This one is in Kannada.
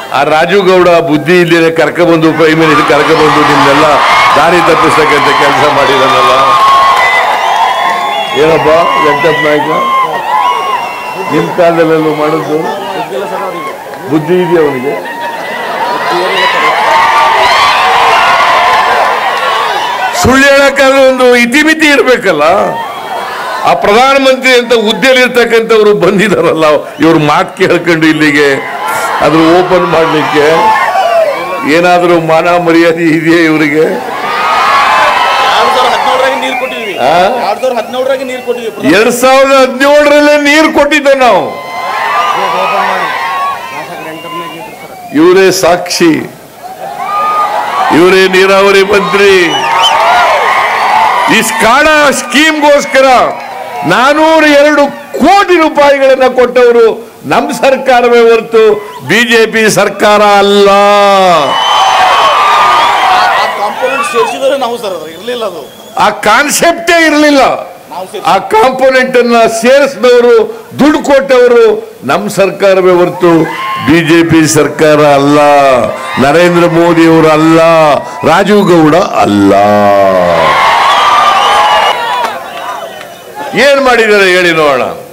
ಆ ರಾಜೀವ್ ಗೌಡ ಬುದ್ಧಿ ಇಲ್ಲದೆ ಕರ್ಕೊಬಂದು ಪ್ರೈಮ್ ಮಿನಿಸ್ಟರ್ ಕರ್ಕೊಬಂದು ನಿಮ್ನೆಲ್ಲ ದಾರಿ ತಪ್ಪಿಸ್ತಕ್ಕಂಥ ಕೆಲಸ ಮಾಡಿದಾನಲ್ಲ ಏನಪ್ಪ ವೆಂಕಟಪ್ಪ ನಾಯ್ಕ ನಿಮ್ ಕಾಲದಲ್ಲೆಲ್ಲೂ ಮಾಡಿದ್ದು ಬುದ್ಧಿ ಇದೆಯಾ ಅವನಿಗೆ ಸುಳ್ಳು ಹೇಳಕ್ಕಾದ್ರೆ ಒಂದು ಇತಿಮಿತಿ ಇರ್ಬೇಕಲ್ಲ ಆ ಪ್ರಧಾನಮಂತ್ರಿ ಅಂತ ಹುದ್ದೆಯಲ್ಲಿ ಇರ್ತಕ್ಕಂಥವ್ರು ಬಂದಿದಾರಲ್ಲ ಇವ್ರ ಮಾತು ಕೇಳ್ಕೊಂಡು ಇಲ್ಲಿಗೆ ಅದ್ರ ಓಪನ್ ಮಾಡ್ಲಿಕ್ಕೆ ಏನಾದರೂ ಮಾನ ಮರ್ಯಾದೆ ಇದೆಯಾ ಇವರಿಗೆ ಎರಡ್ ಸಾವಿರದ ಹದಿನೇಳರಾಗ ನೀರು ಕೊಟ್ಟಿದ್ವಿ ಆ? ಎರಡ್ ಸಾವಿರದ ಹದಿನೇಳರಾಗ ನೀರು ಕೊಟ್ಟಿದ್ವಿ ಎರಡ್ ಸಾವಿರದ ಹದಿನೇಳರಲ್ಲೇ ನೀರು ಕೊಟ್ಟಿದ್ದೆ ನಾವು ಇವರೇ ಸಾಕ್ಷಿ ಇವರೇ ನೀರಾವರಿ ಮಂತ್ರಿ ಈ ಸ್ಕಾಡ ಸ್ಕೀಮ್ಗೋಸ್ಕರ ನಾನೂರ ಎರಡು ಕೋಟಿ ರೂಪಾಯಿಗಳನ್ನ ಕೊಟ್ಟವರು ನಮ್ಮ ಸರ್ಕಾರವೇ ಹೊರತು ಬಿಜೆಪಿ ಸರ್ಕಾರ ಅಲ್ಲ ಆ ಕಾಂಪೋನೆಂಟ್ ಸೇರಿಸಿದ್ರೆ ನಾವು ಸರ್ ಅದು ಇರ್ಲಿಲ್ಲ ಅದು ಆ ಕಾನ್ಸೆಪ್ಟೇ ಇರಲಿಲ್ಲ ನಾವು ಸೇರ್ಸಿ- ಆ ಕಾಂಪೋನೆಂಟ್ ಅನ್ನ ಸೇರಿಸಿದವರು ದುಡ್ಡು ಕೊಟ್ಟವರು ನಮ್ಮ ಸರ್ಕಾರವೇ ಹೊರತು ಬಿಜೆಪಿ ಸರ್ಕಾರ ಅಲ್ಲ ನರೇಂದ್ರ ಮೋದಿ ಅವರು ಅಲ್ಲ ರಾಜೀವ್ ಗೌಡ ಅಲ್ಲ ಏನ್ ಮಾಡಿದ್ದಾರೆ ಹೇಳಿ ನೋಡೋಣ